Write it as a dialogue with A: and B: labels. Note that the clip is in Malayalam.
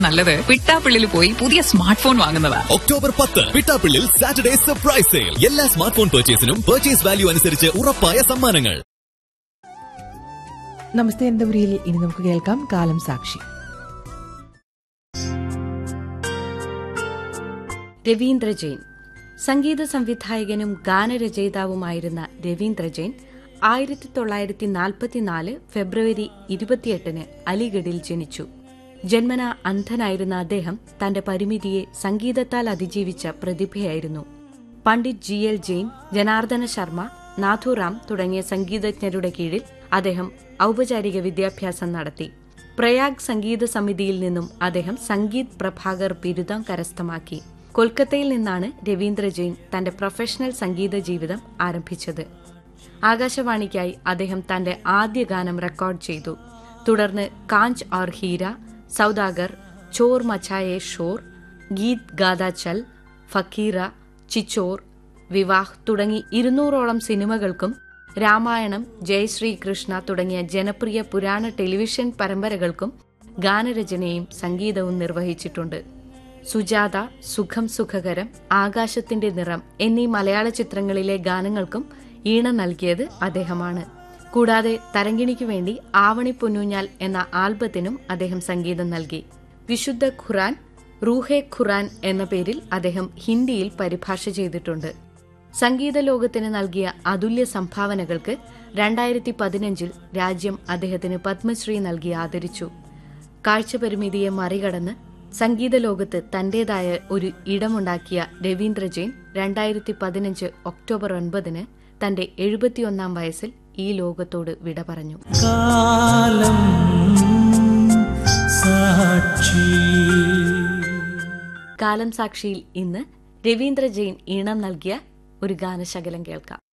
A: നല്ലത് പിട്ടാപ്പിള്ളിൽ പോയി പുതിയ സ്മാർട്ട് ഫോൺ വാങ്ങുന്നതാ
B: ഒക്ടോബർ പത്ത് പിട്ടാപ്പിള്ളിൽ സാറ്റർഡേ സർപ്രൈസ് സെയിൽ എല്ലാ സ്മാർട്ട് ഫോൺ പർച്ചേസിനും പർച്ചേസ് വാല്യൂ അനുസരിച്ച് ഉറപ്പായ സമ്മാനങ്ങൾ
C: നമസ്തേ അന്തപുരിയിൽ ഇനി നമുക്ക് കേൾക്കാം കാലം സാക്ഷി
D: രവീന്ദ്ര ജെയിൻ സംഗീത സംവിധായകനും ഗാനരചയിതാവുമായിരുന്ന രവീന്ദ്ര ജെയിൻ ആയിരത്തി തൊള്ളായിരത്തി നാൽപ്പത്തിനാല് ഫെബ്രുവരി ഇരുപത്തിയെട്ടിന് അലിഗഡിൽ ജനിച്ചു ജന്മന അന്ധനായിരുന്ന അദ്ദേഹം തന്റെ പരിമിതിയെ സംഗീതത്താൽ അതിജീവിച്ച പ്രതിഭയായിരുന്നു പണ്ഡിറ്റ് ജി എൽ ജെയിൻ ജനാർദ്ദന ശർമ്മ നാഥുറാം തുടങ്ങിയ സംഗീതജ്ഞരുടെ കീഴിൽ അദ്ദേഹം ഔപചാരിക വിദ്യാഭ്യാസം നടത്തി പ്രയാഗ് സംഗീത സമിതിയിൽ നിന്നും അദ്ദേഹം സംഗീത് പ്രഭാകർ ബിരുദം കരസ്ഥമാക്കി കൊൽക്കത്തയിൽ നിന്നാണ് രവീന്ദ്ര ജെയിൻ തന്റെ പ്രൊഫഷണൽ സംഗീത ജീവിതം ആരംഭിച്ചത് ആകാശവാണിക്കായി അദ്ദേഹം തന്റെ ആദ്യ ഗാനം റെക്കോർഡ് ചെയ്തു തുടർന്ന് കാഞ്ച് ഓർ ഹീര സൗദാഗർ ചോർ മച്ചായെ ഷോർ ഗീത് ഗാദാ ചൽ ഫക്കീറ ചിച്ചോർ വിവാഹ് തുടങ്ങി ഇരുന്നൂറോളം സിനിമകൾക്കും രാമായണം ജയശ്രീ കൃഷ്ണ തുടങ്ങിയ ജനപ്രിയ പുരാണ ടെലിവിഷൻ പരമ്പരകൾക്കും ഗാനരചനയും സംഗീതവും നിർവഹിച്ചിട്ടുണ്ട് സുജാത സുഖം സുഖകരം ആകാശത്തിന്റെ നിറം എന്നീ മലയാള ചിത്രങ്ങളിലെ ഗാനങ്ങൾക്കും ഈണം നൽകിയത് അദ്ദേഹമാണ് കൂടാതെ തരങ്കിണിക്കു വേണ്ടി ആവണി പൊന്നൂഞ്ഞാൽ എന്ന ആൽബത്തിനും അദ്ദേഹം സംഗീതം നൽകി വിശുദ്ധ ഖുറാൻ റൂഹെ ഖുറാൻ എന്ന പേരിൽ അദ്ദേഹം ഹിന്ദിയിൽ പരിഭാഷ ചെയ്തിട്ടുണ്ട് സംഗീത ലോകത്തിന് നൽകിയ അതുല്യ സംഭാവനകൾക്ക് രണ്ടായിരത്തി പതിനഞ്ചിൽ രാജ്യം അദ്ദേഹത്തിന് പത്മശ്രീ നൽകി ആദരിച്ചു കാഴ്ചപരിമിതിയെ മറികടന്ന് സംഗീത ലോകത്ത് തന്റേതായ ഒരു ഇടമുണ്ടാക്കിയ രവീന്ദ്ര ജെയിൻ രണ്ടായിരത്തി പതിനഞ്ച് ഒക്ടോബർ ഒൻപതിന് തന്റെ എഴുപത്തിയൊന്നാം വയസ്സിൽ ഈ ലോകത്തോട് വിട പറഞ്ഞു
E: കാലം സാക്ഷി
D: കാലം സാക്ഷിയിൽ ഇന്ന് രവീന്ദ്ര ജെയിൻ ഈണം നൽകിയ ഒരു ഗാനശകലം കേൾക്കാം